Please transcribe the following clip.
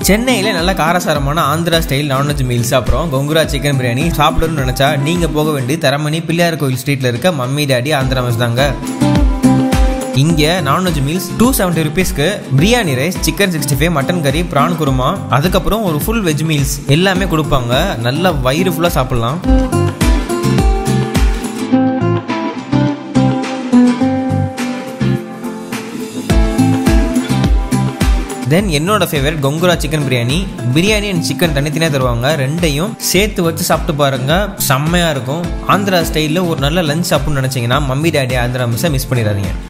சென்னையில் நல்ல காரசாரமான ஆந்திரா ஸ்டைல் நான்வெஜ் மீல்ஸ் அப்புறம் கொங்குரா சிக்கன் பிரியாணி சாப்பிடணும்னு நினச்சா நீங்கள் போக வேண்டிய தரமணி பிள்ளையார் கோயில் ஸ்ட்ரீட்டில் இருக்க மம்மி டாடி ஆந்திரா மெஸ் தாங்க இங்கே நான்வெஜ் மீல்ஸ் டூ செவன்ட்டி ருபீஸ்க்கு biryani rice chicken sixty five mutton கறி ப்ரான் குருமா அதுக்கப்புறம் ஒரு ஃபுல் வெஜ் மீல்ஸ் எல்லாமே கொடுப்பாங்க நல்லா வயிறு ஃபுல்லாக சாப்பிட்லாம் தென் என்னோட favourite gongura chicken biryani biryani and chicken தனித்தனியாக தருவாங்க ரெண்டையும் சேர்த்து வச்சு சாப்பிட்டு பாருங்க செம்மையாக இருக்கும் ஆந்திரா ஸ்டைலில் ஒரு நல்ல லஞ்ச் சாப்பிட்ணும்னு நினச்சிங்கன்னா மம்மி டேடி ஆந்திரா மிஸ்ஸை மிஸ் பண்ணிடாதீங்க